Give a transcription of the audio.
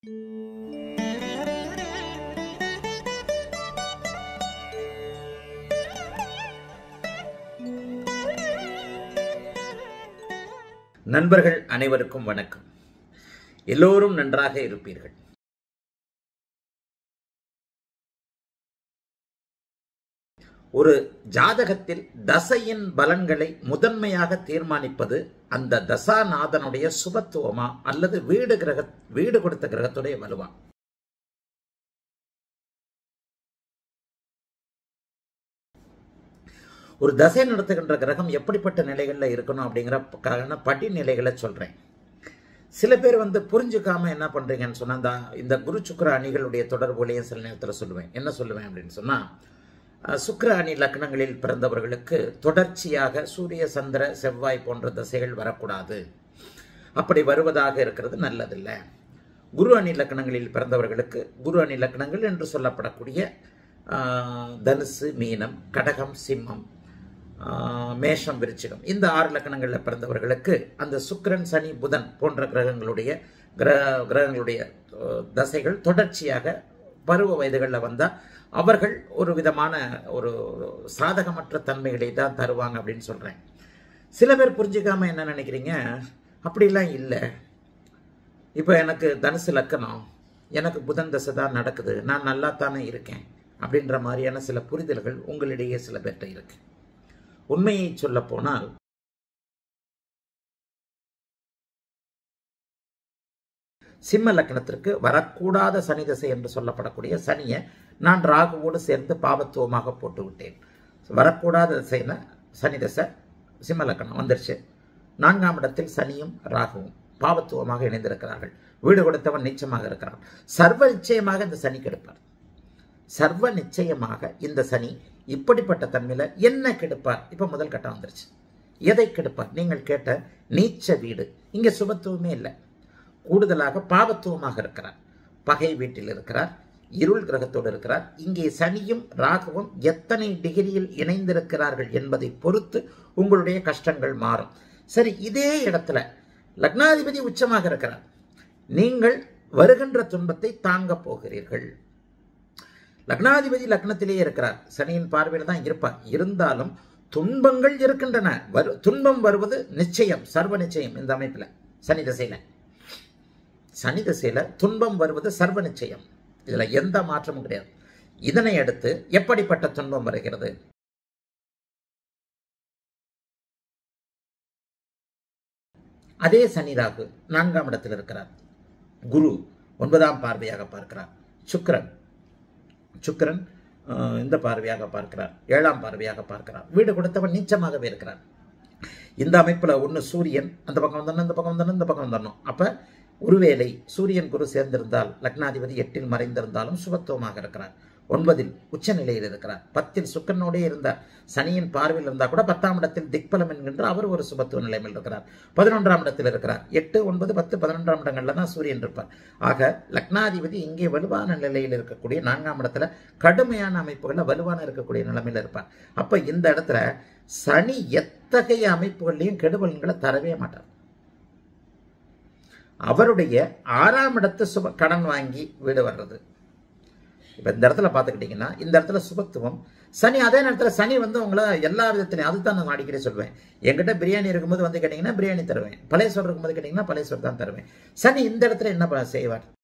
நண்பர்கள் அனைவருக்கும் வணக்கம் எல்லோரும் நன்றாக இருப்பீர்கள் ஒரு ஜாதகத்தில் தசையின் பலன்களை முதன்மையாக தீர்மானிப்பது அந்த தசாநாதனுடைய சுபத்துவமா அல்லது வீடு கிரக வீடு கொடுத்த கிரகத்துடைய வலுவா ஒரு தசை நடத்துகின்ற கிரகம் எப்படிப்பட்ட நிலைகளில் இருக்கணும் அப்படிங்கிற காரண படிநிலைகளை சொல்றேன் சில பேர் வந்து புரிஞ்சுக்காம என்ன பண்றீங்கன்னு சொன்னா இந்த இந்த குரு சுக்கர அணிகளுடைய தொடர்புலையும் சில நேரத்தில் சொல்லுவேன் என்ன சொல்லுவேன் அப்படின்னு சொன்னா அஹ், சுக்கிர அணி லக்னங்களில் பிறந்தவர்களுக்கு தொடர்ச்சியாக சூரிய சந்திர செவ்வாய் போன்ற தசைகள் வரக்கூடாது அப்படி வருவதாக இருக்கிறது நல்லதில்லை குரு அணி லக்னங்களில் பிறந்தவர்களுக்கு குரு அணி லக்னங்கள் என்று சொல்லப்படக்கூடிய ஆஹ், தனுசு மீனம் கடகம் சிம்மம் ஆஹ், மேஷம் விருச்சிகம் இந்த ஆறு லக்கணங்களில் பிறந்தவர்களுக்கு அந்த சுக்கிரன் சனி புதன் போன்ற கிரகங்களுடைய கிரக கிரகங்களுடைய ஆஹ், தசைகள் தொடர்ச்சியாக பருவ வயதுகளில் வந்தால் அவர்கள் ஒரு விதமான ஒரு சாதகமற்ற தன்மைகளை தான் தருவாங்க அப்படின்னு சொல்கிறேன் சில பேர் புரிஞ்சுக்காம என்ன நினைக்கிறீங்க அப்படிலாம் இல்லை இப்போ எனக்கு தனுசு லக்கணம் எனக்கு புதன் தசை தான் நடக்குது நான் நல்லா தானே இருக்கேன் அப்படின்ற மாதிரியான சில புரிதல்கள் உங்களிடையே சில பேர்கிட்ட இருக்கு உண்மையை சொல்ல போனால் சிம்ம லக்னத்திற்கு வரக்கூடாத சனி தசை என்று சொல்லப்படக்கூடிய சனியை நான் ராகுவோடு சேர்ந்து பாவத்துவமாக போட்டு விட்டேன் வரக்கூடாத திசையில சனி தசை சிம்ம லக்னம் வந்துருச்சு நான்காம் இடத்தில் சனியும் ராகுவும் பாவத்துவமாக இணைந்திருக்கிறார்கள் வீடு கொடுத்தவன் நிச்சயமாக இருக்கிறான் சர்வ நிச்சயமாக இந்த சனி கெடுப்பார் சர்வ நிச்சயமாக இந்த சனி இப்படிப்பட்ட தன்மையில என்ன கெடுப்பார் இப்ப முதல் கட்டம் வந்துருச்சு எதை கெடுப்பார் நீங்கள் கேட்ட நீச்ச வீடு இங்க சுபத்துவமே இல்லை கூடுதலாக பாவத்துவமாக இருக்கிறார் பகை வீட்டில் இருக்கிறார் இருள் கிரகத்தோடு இருக்கிறார் இங்கே சனியும் ராகுவும் எத்தனை டிகிரியில் இணைந்திருக்கிறார்கள் என்பதை பொறுத்து உங்களுடைய கஷ்டங்கள் மாறும் சரி இதே இடத்துல லக்னாதிபதி உச்சமாக இருக்கிறார் நீங்கள் வருகின்ற துன்பத்தை தாங்க போகிறீர்கள் லக்னாதிபதி லக்னத்திலேயே இருக்கிறார் சனியின் பார்வையில் தான் இருப்பார் இருந்தாலும் துன்பங்கள் இருக்கின்றன வரு துன்பம் வருவது நிச்சயம் சர்வ நிச்சயம் இந்த அமைப்பில் சனி திசையில சனி திசையில துன்பம் வருவது சர்வ நிச்சயம் இதுல எந்த மாற்றமும் கிடையாது இதனை அடுத்து எப்படிப்பட்ட துன்பம் வருகிறது அதே சனி ராகு நான்காம் இடத்தில் இருக்கிறார் குரு ஒன்பதாம் பார்வையாக பார்க்கிறார் சுக்கிரன் சுக்கிரன் அஹ், இந்த பார்வையாக பார்க்கிறார் ஏழாம் பார்வையாக பார்க்கிறார் வீடு கொடுத்தவன் நீச்சமாகவே இருக்கிறார் இந்த அமைப்புல ஒன்று சூரியன் அந்த பக்கம் வந்தணும் இந்த பக்கம் வந்தணும் இந்த பக்கம் வந்துடணும் அப்ப ஒருவேளை சூரியன் குரு சேர்ந்திருந்தால் லக்னாதிபதி எட்டில் மறைந்திருந்தாலும் சுபத்துவமாக இருக்கிறார் ஒன்பதில் உச்ச நிலையில் இருக்கிறார் பத்தில் சுக்கரனோடே இருந்தார் சனியின் பார்வையில் இருந்தால் கூட பத்தாம் இடத்தில் திக்பலம் என்கின்ற அவர் ஒரு சுபத்துவ நிலைமையில் இருக்கிறார் பதினொன்றாம் இடத்தில் இருக்கிறார் எட்டு ஒன்பது பத்து பதினொன்றாம் இடங்கள்ல தான் சூரியன் இருப்பார் ஆக லக்னாதிபதி இங்கே வலுவான நிலையில் இருக்கக்கூடிய நான்காம் இடத்துல கடுமையான அமைப்புகளில் வலுவான இருக்கக்கூடிய நிலைமையில் இருப்பார் அப்ப இந்த இடத்துல சனி எத்தகைய அமைப்புகள்லையும் கெடுபலன்களை தரவே மாட்டார் அவருடைய ஆறாம் இடத்து சுப கடன் வாங்கி வீடு வர்றது இப்ப இந்த இடத்துல பார்த்துக்கிட்டிங்கன்னா இந்த இடத்துல சுபத்துவம் சனி அதே நேரத்தில் சனி வந்து உங்களை எல்லா விதத்திலையும் அதுதான் நான் அடிக்கடி சொல்வேன் என்கிட்ட பிரியாணி இருக்கும்போது வந்து கேட்டிங்கன்னா பிரியாணி தருவேன் பழைய சோறு இருக்கும்போது கேட்டிங்கன்னா பழைய சோறு தான் தருவேன் சனி இந்த இடத்துல என்ன ப- செய்வார்